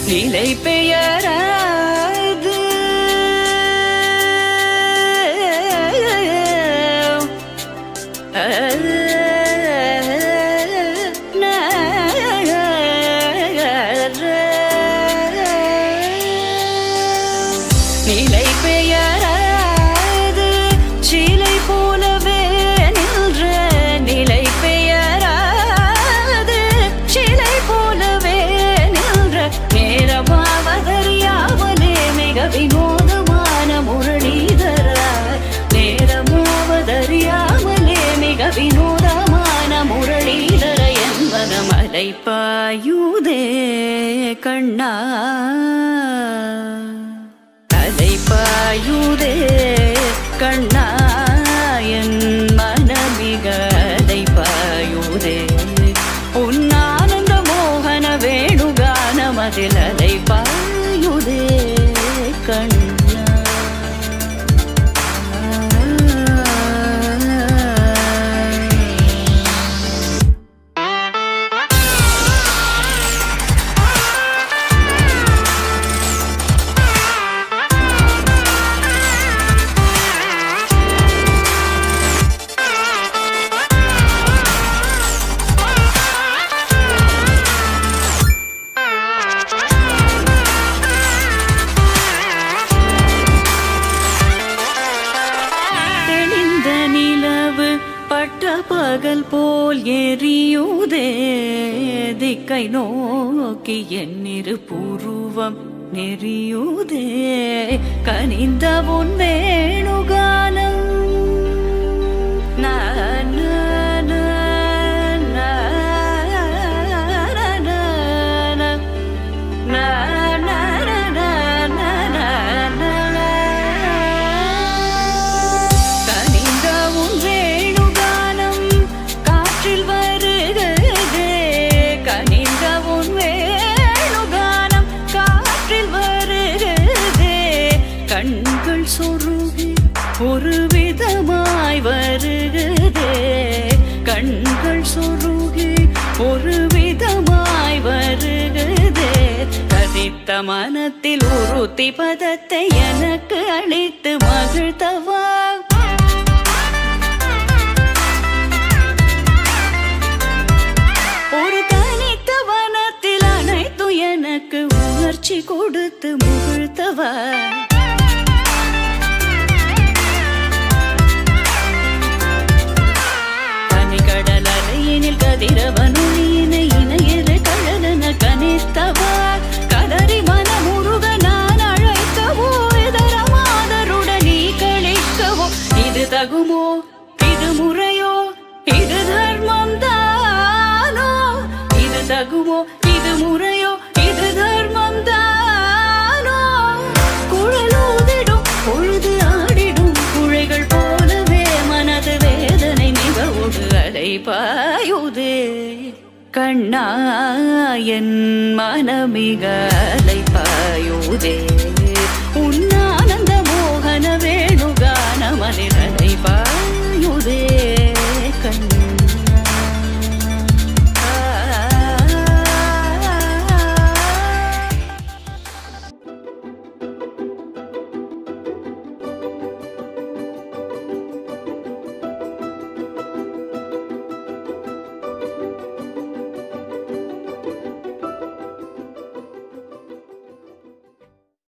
நிலை பெயராது நிலை பெயராது சிலை போலவே நின்ற நிலை பெயராது சிலை போலவே நின்ற நேரமாவதறியாமலே மிக வினோதமான முரளிதர நேரமாவதறியாமலே மிக வினோதமான முரளிதர என்பது மலை பாயுதே கண்ணா அலை பாயுதே கண்ணாயன் மனமிக அலை பாயுதே உன்னானந்த மோகன வேணுகானமதில் அலை பாயுதே கண்ணா தெளிந்த நிலவு பட்ட பகல் போல் எரியுதே திக்கை நோக்கி என்னிரு புருவம் நெறியுதே கனிந்த உன் வேணுகானம் நா, நா, நா, நா, நா, நா, நா. கனிந்த உன் வேணுகானம் காற்றில் வருகிறதே கனிந்த உன் வேணுகானம் காற்றில் வருகிறதே கண்கள் சொருகி ஒரு விதமாய் வருகிறதே கண்கள் சொருகி ஒரு விதமாய் வருகிறதே கதித்த மனத்தில் உறுத்தி பதத்தை எனக்கு அளித்து மகிழ்த்தவா ஒரு தனித்த வனத்தில் அனைத்தும் எனக்கு உணர்ச்சி கொடுத்து முகிழ்த்தவா தனிக்கடல் அலையினில் கதிரவனொழியினை இணையிரு கழலன கனித்தவா கதறி மனமுருக நான் அழைக்கவோ இதரமாதருடன் நீ கழிக்கவோ இது தகுமோ இது முறையோ இது தர்மம் தானோ இது தகுமோ இது முறையோ இது தர்மம் தானோ குழலூதிடும் பொழுது ஆடிடும் குழைகள் போலவே மனது வேதனை மிகவோடு அலை பாயுதே கண்ணா என் மனமிக அலை பாயுதே உன்ன